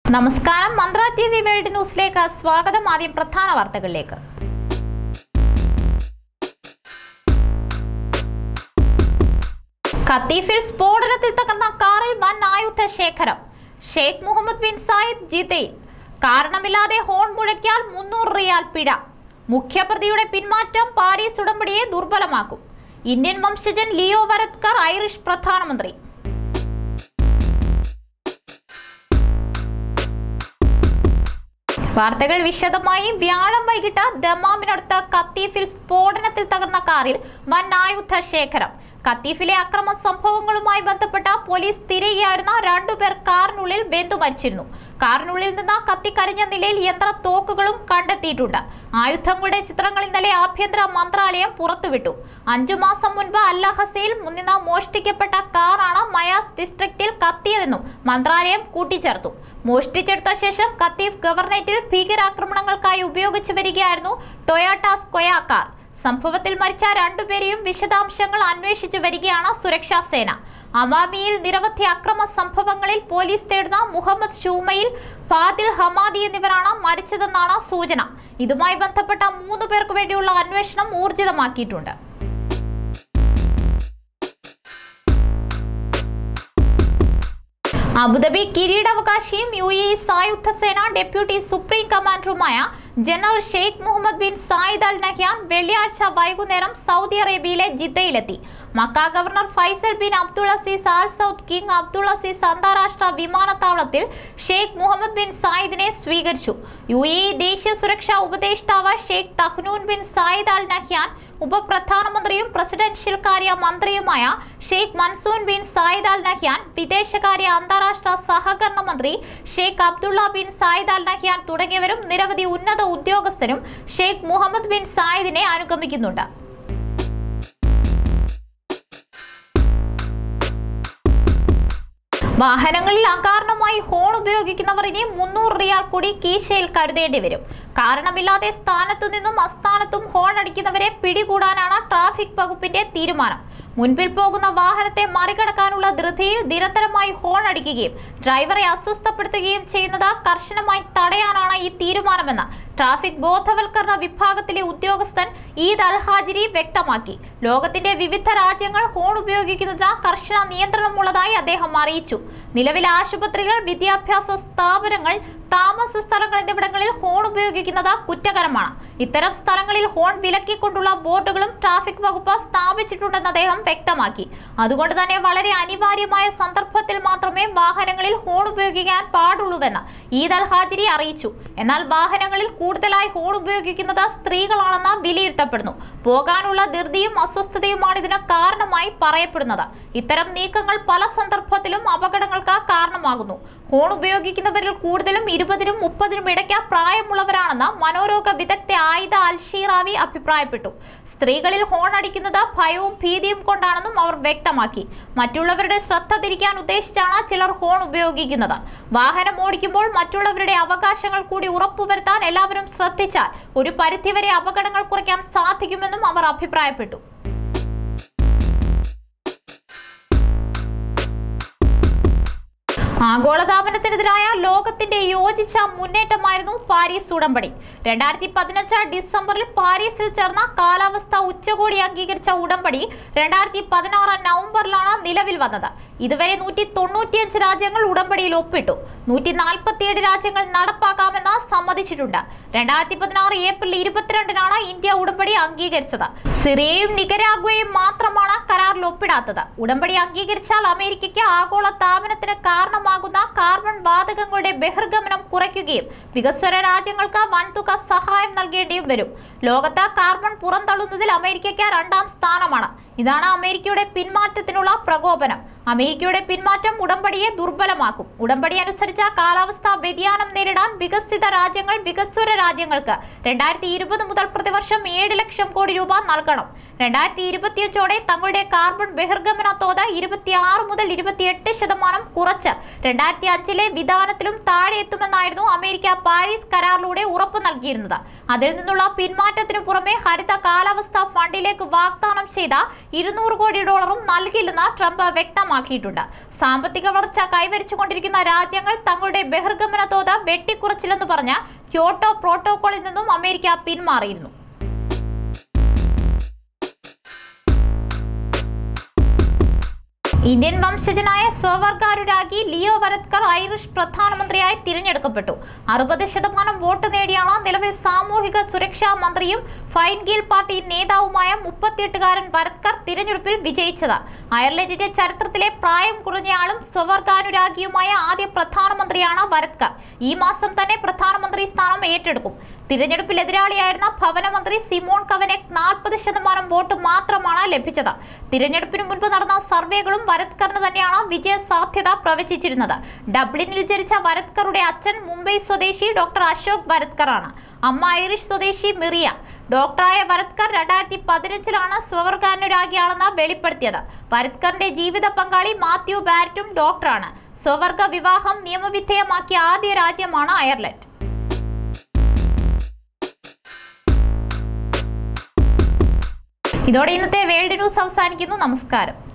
നമസ്കാരം മന്ത്ര T V world ന്യൂസിലേക്ക് സ്വാഗതം ആദ്യം പ്രധാന വാർത്തകളിലേക്ക് ഖത്തീഫിൽ സ്ഫോടനത്തിൽ തകർന്ന കാറിൽ വൻ ആയുധ ശേഖരം ഷെയ്ഖ് മുഹമ്മദ് ബിൻ സായിദ് ജിതയിൽ കാരണമില്ലാതെ ഹോൺ മുഴക്കിയാൽ മുന്നൂറ് റിയാൽ പിഴ മുഖ്യപ്രതിയുടെ പിന്മാറ്റം പാരീസ് ഉടമ്പടിയെ ദുർബലമാക്കും ഇന്ത്യൻ വംശജൻ ലിയോ വരത്കർ ഐറിഷ് പ്രധാനമന്ത്രി വാർത്തകൾ വിശദമായി വ്യാഴം വൈകിട്ട് ദമാമിനടുത്ത് കത്തീഫിൽ സ്ഫോടനത്തിൽ തകർന്ന കാറിൽ വൻ ആയുധ ശേഖരം കത്തീഫിലെ അക്രമ സംഭവങ്ങളുമായി ബന്ധപ്പെട്ട പോലീസ് തിരയുകയായിരുന്ന രണ്ടുപേർ കാറിനുള്ളിൽ വെന്തു മരിച്ചിരുന്നു കാറിനുള്ളിൽ നിന്ന് കത്തിക്കരിഞ്ഞ നിലയിൽ യന്ത്ര തോക്കുകളും കണ്ടെത്തിയിട്ടുണ്ട് ആയുധങ്ങളുടെ ചിത്രങ്ങൾ ഇന്നലെ ആഭ്യന്തര മന്ത്രാലയം പുറത്തുവിട്ടു അഞ്ചു മാസം മുൻപ് അല്ലഹസയിൽ നിന്ന് മോഷ്ടിക്കപ്പെട്ട കാറാണ് മയാസ് ഡിസ്ട്രിക്റ്റിൽ കത്തിയതെന്നും മന്ത്രാലയം കൂട്ടിച്ചേർത്തു മോഷ്ടിച്ചെടുത്ത ശേഷം കത്തീഫ് ഗവർണറേറ്റിൽ ഭീകരാക്രമണങ്ങൾക്കായി ഉപയോഗിച്ചു വരികയായിരുന്നു ടൊയാട്ട സ്ക്വയ കാർ സംഭവത്തിൽ മരിച്ച രണ്ടുപേരെയും വിശദാംശങ്ങൾ അന്വേഷിച്ചു വരികയാണ് സുരക്ഷാ സേന അവാമിയിൽ നിരവധി അക്രമ സംഭവങ്ങളിൽ പോലീസ് തേടുന്ന മുഹമ്മദ് ഷൂമയിൽ ഫാദിൽ ഹമാദി എന്നിവരാണ് മരിച്ചതെന്നാണ് സൂചന ഇതുമായി ബന്ധപ്പെട്ട മൂന്ന് പേർക്ക് വേണ്ടിയുള്ള അന്വേഷണം ഊർജിതമാക്കിയിട്ടുണ്ട് അബുദാബി കിരീടാവകാശിയും യു എ സായുധ സേന ഡെപ്യൂട്ടി സുപ്രീം കമാൻഡറുമായ general Sheikh Mohammed bin Zayed al Nahyan വെള്ളിയാഴ്ച വൈകുന്നേരം സൗദി അറേബ്യയിലെ ജിദ്ദയിലെത്തി Mecca governor Faisal bin Abdul Aziz Al Saud King Abdul Aziz അന്താരാഷ്ട്ര വിമാനത്താവളത്തിൽ ഷെയ്ഖ് മുഹമ്മദ് ബിൻ സായിദിനെ സ്വീകരിച്ചു യു എ ദേശീയ സുരക്ഷാ ഉപദേഷ്ടാവ് Sheikh Tahnoun bin Zayed al Nahyan ഉപപ്രധാനമന്ത്രിയും പ്രസിഡൻഷ്യൽ കാര്യ മന്ത്രിയുമായ Sheikh Mansour bin Zayed al Nahyan വിദേശകാര്യ അന്താരാഷ്ട്ര സഹകരണ മന്ത്രി Sheikh Abdullah bin Zayed al Nahyan തുടങ്ങിയവരും നിരവധി ഉന്നത ഉദ്യോഗസ്ഥരും ഷെയ്ഖ് മുഹമ്മദ് ബിൻ സായിദിനെ അനുഗമിക്കുന്നുണ്ട് വാഹനങ്ങളിൽ അകാരണമായി ഹോൺ ഉപയോഗിക്കുന്നവർ ഇനി മുന്നൂറ് റിയാൽ കൂടി കീശയിൽ കരുതേണ്ടി വരും കാരണമില്ലാതെ സ്ഥാനത്തു നിന്നും അസ്ഥാനത്തും ഹോൺ അടിക്കുന്നവരെ പിടികൂടാനാണ് ട്രാഫിക് വകുപ്പിന്റെ തീരുമാനം മുൻപിൽ പോകുന്ന വാഹനത്തെ മറികടക്കാനുള്ള ധൃതിയിൽ നിരന്തരമായി ഹോൺ അടിക്കുകയും ഡ്രൈവറെ അസ്വസ്ഥപ്പെടുത്തുകയും ചെയ്യുന്നത് കർശനമായി തടയാനാണ് ഈ തീരുമാനമെന്ന് ട്രാഫിക് ബോധവൽക്കരണ വിഭാഗത്തിലെ ഉദ്യോഗസ്ഥൻ ഈദ് അൽ ഹാജിരി വ്യക്തമാക്കി ലോകത്തിന്റെ വിവിധ രാജ്യങ്ങൾ ഹോൺ ഉപയോഗിക്കുന്നതിന് കർശന നിയന്ത്രണമുള്ളതായി അദ്ദേഹം അറിയിച്ചു നിലവിലെ ആശുപത്രികൾ വിദ്യാഭ്യാസ സ്ഥാപനങ്ങൾ താമസ സ്ഥലങ്ങൾ എന്നിവിടങ്ങളിൽ ഹോൺ ഉപയോഗിക്കുന്നത് കുറ്റകരമാണ് ഇത്തരം സ്ഥലങ്ങളിൽ ഹോൺ വിലക്കിക്കൊണ്ടുള്ള ബോർഡുകളും ട്രാഫിക് വകുപ്പ് സ്ഥാപിച്ചിട്ടുണ്ടെന്ന് അദ്ദേഹം വ്യക്തമാക്കി അതുകൊണ്ട് തന്നെ വളരെ അനിവാര്യമായ സന്ദർഭത്തിൽ മാത്രമേ വാഹനങ്ങളിൽ ഹോൺ ഉപയോഗിക്കാൻ പാടുള്ളൂവെന്ന് ഈദ് അൽ ഹാജിരി അറിയിച്ചു എന്നാൽ വാഹനങ്ങളിൽ കൂടുതലായി ഹോൺ ഉപയോഗിക്കുന്നത് സ്ത്രീകളാണെന്ന് വിലയിരുത്തപ്പെടുന്നു പോകാനുള്ള ധൃതിയും അസ്വസ്ഥതയുമാണ് ഇതിന് കാരണമായി പറയപ്പെടുന്നത് ഇത്തരം നീക്കങ്ങൾ പല സന്ദർഭത്തിലും അപകടങ്ങൾക്ക് കാരണമാകുന്നു ഹോൺ ഉപയോഗിക്കുന്നവരിൽ കൂടുതലും ഇരുപതിനും മുപ്പതിനും ഇടയ്ക്ക് പ്രായമുള്ളവരാണെന്ന് മനോരോഗ വിദഗ്ധ ആയിദ അൽഷീറാവി അഭിപ്രായപ്പെട്ടു സ്ത്രീകളിൽ ഹോൺ അടിക്കുന്നത് ഭയവും ഭീതിയും കൊണ്ടാണെന്നും അവർ വ്യക്തമാക്കി മറ്റുള്ളവരുടെ ശ്രദ്ധ തിരിക്കാൻ ഉദ്ദേശിച്ചാണ് ചിലർ ഹോൺ ഉപയോഗിക്കുന്നത് വാഹനം ഓടിക്കുമ്പോൾ മറ്റുള്ളവരുടെ അവകാശങ്ങൾ കൂടി ഉറപ്പുവരുത്താൻ എല്ലാവരും ശ്രദ്ധിച്ചാൽ ഒരു പരിധിവരെ അപകടങ്ങൾ കുറയ്ക്കാൻ സാധിക്കുമെന്നും അവർ അഭിപ്രായപ്പെട്ടു ആഗോളതാപനത്തിനെതിരായ ലോകത്തിന്റെ യോജിച്ച മുന്നേറ്റമായിരുന്നു പാരീസ് ഉടമ്പടി രണ്ടായിരത്തി പതിനഞ്ച് ഡിസംബറിൽ പാരീസിൽ ചേർന്ന കാലാവസ്ഥ ഉച്ചകോടി അംഗീകരിച്ച ഉടമ്പടി രണ്ടായിരത്തി പതിനാറ് നവംബറിലാണ് നിലവിൽ വന്നത് ഇതുവരെ നൂറ്റി തൊണ്ണൂറ്റിയഞ്ച് രാജ്യങ്ങൾ ഉടമ്പടിയിൽ ഒപ്പിട്ടു നൂറ്റി നാൽപ്പത്തിയേഴ് രാജ്യങ്ങൾ നടപ്പാക്കാമെന്ന് സമ്മതിച്ചിട്ടുണ്ട് രണ്ടായിരത്തി പതിനാറ് ഏപ്രിൽ ഇരുപത്തിരണ്ടിനാണ് ഇന്ത്യ ഉടമ്പടി അംഗീകരിച്ചത് സിറിയയും നികരാഗ്വയും മാത്രമാണ് കരാറിൽ ഒപ്പിടാത്തത് ഉടമ്പടി അംഗീകരിച്ചാൽ അമേരിക്കയ്ക്ക് ആഗോള താപനത്തിന് കാരണമാകുന്ന കാർബൺ വാതകങ്ങളുടെ ബഹിർഗമനം കുറയ്ക്കുകയും വികസ്വര രാജ്യങ്ങൾക്ക് വൻതുക സഹായം നൽകേണ്ടിയും വരും ലോകത്ത് കാർബൺ പുറന്തള്ളുന്നതിൽ അമേരിക്കയ്ക്ക് രണ്ടാം സ്ഥാനമാണ് ഇതാണ് അമേരിക്കയുടെ പിന്മാറ്റത്തിനുള്ള പ്രകോപനം അമേരിക്കയുടെ പിന്മാറ്റം ഉടമ്പടിയെ ദുർബലമാക്കും ഉടമ്പടി അനുസരിച്ച് കാലാവസ്ഥാ വ്യതിയാനം നേരിടാൻ വികസിത രാജ്യങ്ങൾ വികസ്വര രാജ്യങ്ങൾക്ക് രണ്ടായിരത്തി ഇരുപത് മുതൽ പ്രതിവർഷം ഏഴ് ലക്ഷം കോടി രൂപ നൽകണം രണ്ടായിരത്തി ഇരുപത്തിയഞ്ചോടെ തങ്ങളുടെ കാർബൺ ബഹിർഗമന തോത് ഇരുപത്തിയാറ് മുതൽ ഇരുപത്തിയെട്ട് ശതമാനം കുറച്ച് രണ്ടായിരത്തി അഞ്ചിലെ വിധാനത്തിലും താഴെ എത്തുമെന്നായിരുന്നു അമേരിക്ക പാരീസ് കരാറിലൂടെ ഉറപ്പു നൽകിയിരുന്നത് അതിൽ നിന്നുള്ള പിന്മാറ്റത്തിനു പുറമെ ഹരിത കാലാവസ്ഥാ ഫണ്ടിലേക്ക് വാഗ്ദാനം ചെയ്ത ഇരുന്നൂറ് കോടി ഡോളറും നൽകില്ലെന്ന് ട്രംപ് വ്യക്തമാക്കി വ്യക്തമാക്കിയിട്ടുണ്ട് സാമ്പത്തിക വളർച്ച കൈവരിച്ചുകൊണ്ടിരിക്കുന്ന രാജ്യങ്ങൾ തങ്ങളുടെ ബഹിർഗമന തോത് വെട്ടിക്കുറച്ചില്ലെന്ന് പറഞ്ഞ ക്യോട്ടോ പ്രോട്ടോകോളിൽ നിന്നും അമേരിക്ക പിന്മാറിയിരുന്നു ഇന്ത്യൻ വംശജനായ സ്വവർഗാനുരാഗി ലിയോ വരത്കർ ഐറിഷ് പ്രധാനമന്ത്രിയായി തിരഞ്ഞെടുക്കപ്പെട്ടു അറുപത് ശതമാനം വോട്ട് നേടിയാണ് നിലവിൽ സാമൂഹിക സുരക്ഷാ മന്ത്രിയും ഫൈൻ ഗീൽ പാർട്ടി നേതാവുമായ മുപ്പത്തിയെട്ടുകാരൻ വരത്കർ തിരഞ്ഞെടുപ്പിൽ വിജയിച്ചത് അയർലൻഡിന്റെ ചരിത്രത്തിലെ പ്രായം കുറഞ്ഞയാളും സ്വവർഗാനുരാഗിയുമായ ആദ്യ പ്രധാനമന്ത്രിയാണ് വരത്കർ ഈ മാസം തന്നെ പ്രധാനമന്ത്രി സ്ഥാനം ഏറ്റെടുക്കും തിരഞ്ഞെടുപ്പിൽ എതിരാളിയായിരുന്ന ഭവനമന്ത്രി സിമോൺ കവനെക് നാൽപ്പത് ശതമാനം വോട്ട് മാത്രമാണ് ലഭിച്ചത് തിരഞ്ഞെടുപ്പിന് മുൻപ് നടന്ന സർവേകളും വരത്കറിന് തന്നെയാണ് വിജയ സാധ്യത പ്രവചിച്ചിരുന്നത് ഡബ്ലിനിൽ ജനിച്ച വരത്കറുടെ അച്ഛൻ മുംബൈ സ്വദേശി ഡോക്ടർ അശോക് വരത്കർ ആണ് അമ്മ ഐറിഷ് സ്വദേശി മിറിയ ഡോക്ടറായ വരത്കർ രണ്ടായിരത്തി പതിനഞ്ചിലാണ് സ്വവർഗാനുരാഗിയാണെന്ന് വെളിപ്പെടുത്തിയത് വരത്കറിന്റെ ജീവിത പങ്കാളി മാത്യു ബാരറ്റും ഡോക്ടറാണ് സ്വവർഗ വിവാഹം നിയമവിധേയമാക്കിയ ആദ്യ രാജ്യമാണ് അയർലൻഡ് ഇതോടെ ഇന്നത്തെ വേൾഡ് ന്യൂസ് അവസാനിക്കുന്നു നമസ്കാരം